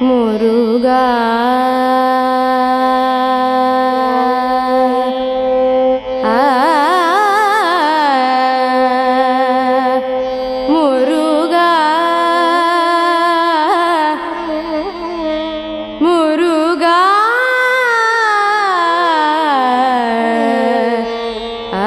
முருகா ஆ, முருகா முருகா ஆ,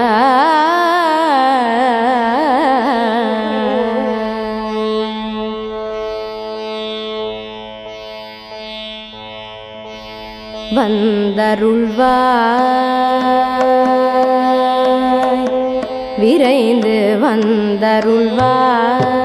வந்தருள்வாய் விரைந்து வந்தருள்வாய்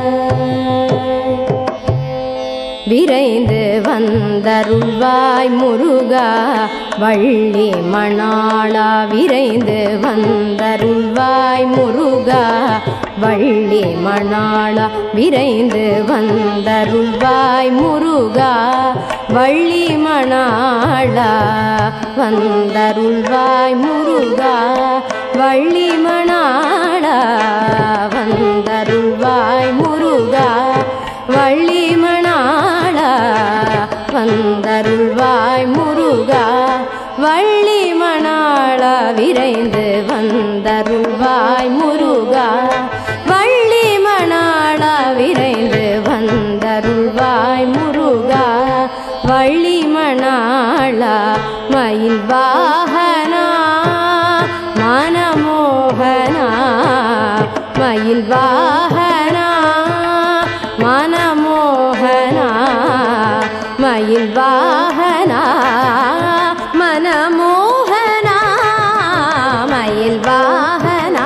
விரைந்து வந்தருள்வாய் முருகா வள்ளி மணாளா விரைந்து வந்தருள்வாய் முருகா வள்ளி மணாளா விரைந்து வந்தருள்வாய் முருகா வள்ளி மணாளா வந்தருள்வாய் முருகா வள்ளி மணாளா வந்தருள்வாய் முருகா வள்ளி மணாளா வந்தருள்வாய் முருகா வள்ளி மணாளா விரைந்து வந்தருள்வாய் முருகா வள்ளி மணாளா விரைந்து வந்தருள்வாய் முருகா வள்ளி மணாளா மயில் வாகனா மனமோகனா மயில் வாகனா மனமோகனா மயில் வாகனா மனமோகனா மயில் வாகனா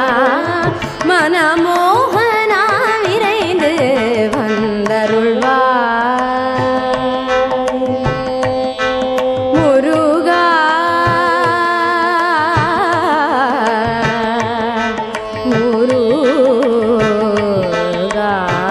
மனமோகனா விரைந்து வந்தருள்வாய் முருகா முருகா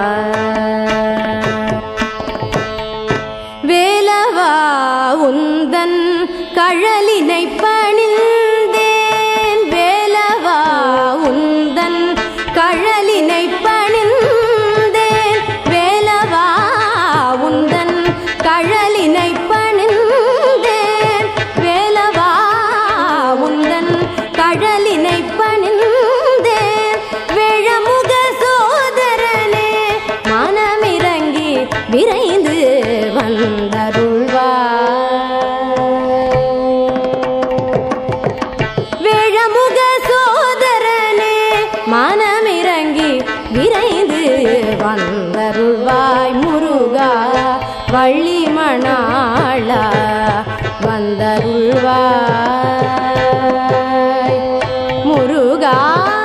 வேலவா உந்தன் கழலினை பணிந்தேன் வேலவா உந்தன் கழலினை பணிந்தேன் வேலவா உந்தன் கழலினை பணிந்தேன் வேலவா உந்தன் கழலினை பணிந்தேன் வேழமுக சோதரனே மனமிறங்கி விரைந்து வந்தருள்வாய் வேழமுக சோதரனே மனமிறங்கி விரைந்து வந்தருள்வாய் முருகா வள்ளி மணாளா வந்தருள்வாய் முருகா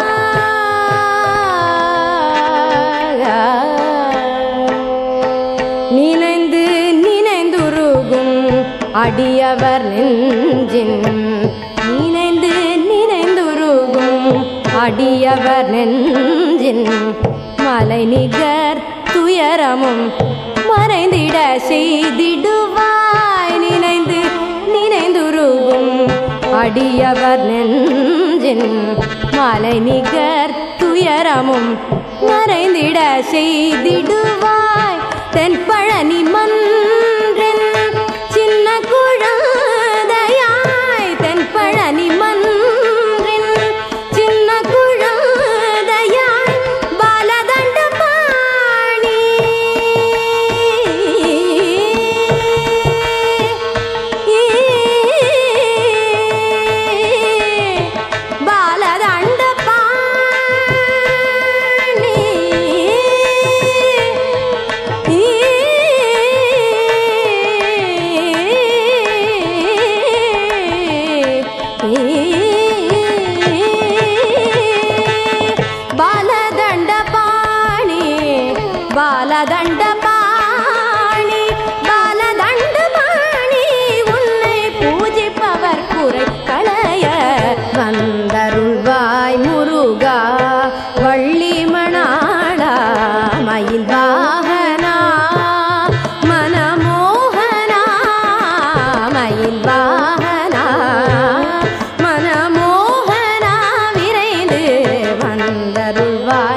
நினைந்து நினைந்துருகும் அடியவர் நெஞ்சின் நினைந்து நினைந்துருகும் அடியவர் நெஞ்சின் மலை நிகர் துயரமும் மறைந்திட செய்திடுவாய் நினைந்து நினைந்துருகும் அடியவர் நெஞ்சின் மலை நிகர் துயரமும் மறைந்திட செய்திடுவாய் தென்பழனி மன்றன் சின்ன குழந்தையாய் தென்பழனி மன்றின் சின்ன குழந்தையாய் பாலதண்ட பாணி பாலதண்ட பாணி ಬಾಲದಂಡ ಪಾಣಿ ಬಾಲದಂಡ பாணி பாலதண்ட பாணி உன்னை பூஜிப்பவர் குறை களைய வந்தருள்வாய் முருகா வள்ளி மணாளா மயில் வாகனா மனமோகனா மயில் வாகனா மனமோகனா விரைந்து வந்தருள்வாய்